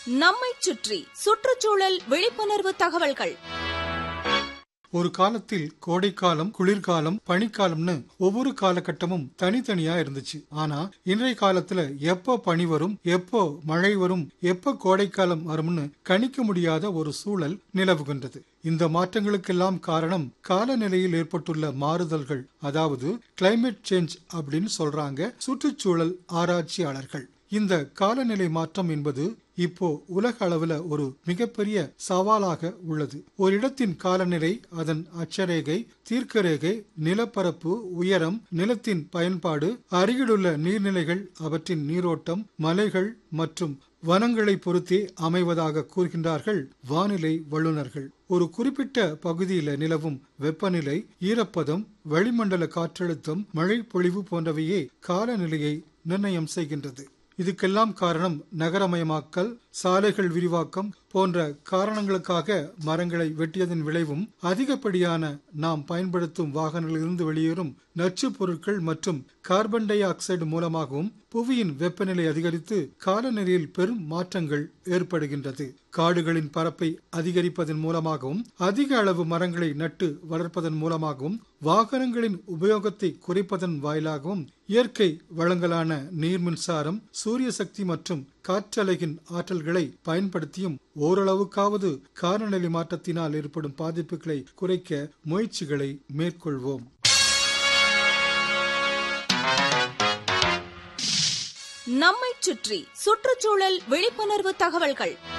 நம்மைச் சுற்றி சுற்றுச்சூழல் விழிப்புணர்வு தகவல்கள் ஒரு காலத்தில் கோடைக்காலம் குளிர்காலம் பனிக்காலம்னு ஒவ்வொரு காலகட்டமும் தனித்தனியா இருந்துச்சு ஆனா இன்றைய காலத்துல எப்போ பனி வரும் எப்போ மழை வரும் எப்போ கோடைக்காலம் வரும்னு கணிக்க முடியாத ஒரு சூழல் நிலவுகின்றது இந்த மாற்றங்களுக்கெல்லாம் காரணம் காலநிலையில் ஏற்பட்டுள்ள மாறுதல்கள் அதாவது கிளைமேட் சேஞ்ச் அப்படின்னு சொல்றாங்க சுற்றுச்சூழல் ஆராய்ச்சியாளர்கள் இந்த காலநிலை மாற்றம் என்பது இப்போ உலக அளவுல ஒரு மிகப்பெரிய சவாலாக உள்ளது ஒரு இடத்தின் காலநிலை அதன் அச்சரேகை தீர்க்கரேகை நிலப்பரப்பு உயரம் நிலத்தின் பயன்பாடு அருகிலுள்ள நீர்நிலைகள் அவற்றின் நீரோட்டம் மலைகள் மற்றும் வனங்களை பொறுத்தே அமைவதாக கூறுகின்றார்கள் வானிலை வல்லுநர்கள் ஒரு குறிப்பிட்ட பகுதியில் நிலவும் வெப்பநிலை ஈரப்பதம் வளிமண்டல காற்றழுத்தம் மழை பொழிவு போன்றவையே காலநிலையை நிர்ணயம் செய்கின்றது இதுக்கெல்லாம் காரணம் நகரமயமாக்கல் சாலைகள் விரிவாக்கம் போன்ற காரணங்களுக்காக மரங்களை வெட்டியதன் விளைவும் அதிகப்படியான நாம் பயன்படுத்தும் வாகனங்களிலிருந்து வெளியேறும் நச்சு பொருட்கள் மற்றும் கார்பன் டை ஆக்சைடு மூலமாகவும் புவியின் வெப்பநிலை அதிகரித்து காலநிலையில் பெரும் மாற்றங்கள் ஏற்படுகின்றது காடுகளின் பரப்பை அதிகரிப்பதன் மூலமாகவும் அதிக அளவு மரங்களை நட்டு வளர்ப்பதன் மூலமாகவும் வாகனங்களின் உபயோகத்தை குறைப்பதன் வாயிலாகவும் இயற்கை வளங்களான நீர் மின்சாரம் சூரிய சக்தி மற்றும் காற்றலையின் ஆற்றல்களை பயன்படுத்தியும் ஓரளவுக்காவது காலநிலை மாற்றத்தினால் ஏற்படும் பாதிப்புகளை குறைக்க முயற்சிகளை மேற்கொள்வோம் நம்மைச் சுற்றி சுற்றுச்சூழல் விழிப்புணர்வு தகவல்கள்